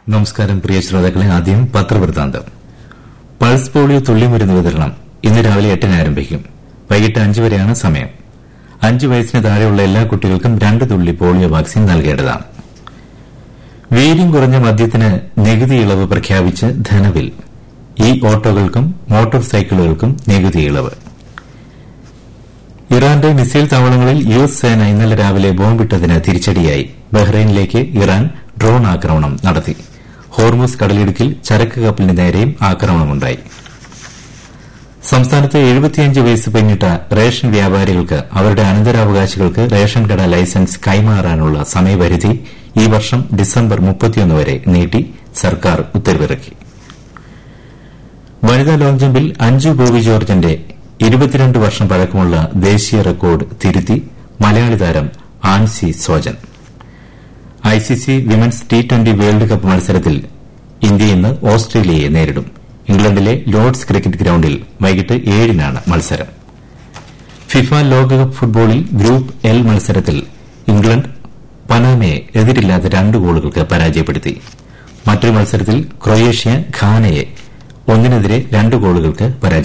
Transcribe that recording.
നമസ്കാരം പ്രിയ ശ്രോതാക്കളെ ആദ്യം പത്രവൃത്താന്തം പൾസ് പോളിയോ തുള്ളിമരുന്ന് വിതരണം ഇന്ന് രാവിലെ എട്ടിന് ആരംഭിക്കും വൈകിട്ട് അഞ്ച് വരെയാണ് സമയം അഞ്ച് വയസ്സിന് താഴെയുള്ള എല്ലാ കുട്ടികൾക്കും രണ്ട് തുള്ളി പോളിയോ വാക്സിൻ നൽകേണ്ടതാണ് വീര്യം കുറഞ്ഞ മദ്യത്തിന് നികുതി ഇളവ് പ്രഖ്യാപിച്ച് ധനബിൽ ഇ ഓട്ടോകൾക്കും മോട്ടോർ സൈക്കിളുകൾക്കും നികുതി ഇളവ് ഇറാന്റെ മിസൈൽ താവളങ്ങളിൽ യു എസ് സേന ഇന്നലെ രാവിലെ ബോംബിട്ടതിന് തിരിച്ചടിയായി ബഹ്റൈനിലേക്ക് ഇറാൻ ഡ്രോൺ ആക്രമണം നടത്തി ഹോർമുസ് കടലിടുക്കിൽ ചരക്ക് കപ്പലിന് നേരെയും ആക്രമണമുണ്ടായി സംസ്ഥാനത്ത് എഴുപത്തിയഞ്ച് വയസ്സ് പിന്നിട്ട റേഷൻ വ്യാപാരികൾക്ക് അവരുടെ അനന്തരാവകാശികൾക്ക് റേഷൻ കട ലൈസൻസ് കൈമാറാനുള്ള സമയപരിധി ഈ വർഷം ഡിസംബർ മുപ്പത്തിയൊന്ന് വരെ നീട്ടി സർക്കാർ ഉത്തരവിറക്കി വനിതാ ലോങ് ജമ്പിൽ അഞ്ജു ബോബി ജോർജിന്റെ ഇരുപത്തിരണ്ട് വർഷം പഴക്കമുള്ള ദേശീയ റെക്കോർഡ് തിരുത്തി മലയാളി താരം Ancy Sojan ICC women's T twenty world cup മത്സരത്തിൽ ഇന്ത്യ ഇന്ന് ഓസ്ട്രേലിയയെ നേരിടും ഇംഗ്ലണ്ടിലെ ലോർഡ്സ് ക്രിക്കറ്റ് ഗ്രൌണ്ടിൽ വൈകിട്ട് ഏഴിനാണ് മത്സരം ഫിഫ ലോകകപ്പ് ഫുട്ബോളിൽ ഗ്രൂപ്പ് എൽ മത്സരത്തിൽ ഇംഗ്ലണ്ട് പനാമയെ എതിരില്ലാത്ത രണ്ട് ഗോളുകൾക്ക് പരാജയപ്പെടുത്തി മറ്റൊരു മത്സരത്തിൽ ക്രൊയേഷ്യ ഘാനയെ ഒന്നിനെതിരെ രണ്ട് ഗോളുകൾക്ക് പരാജയപ്പെടുത്തി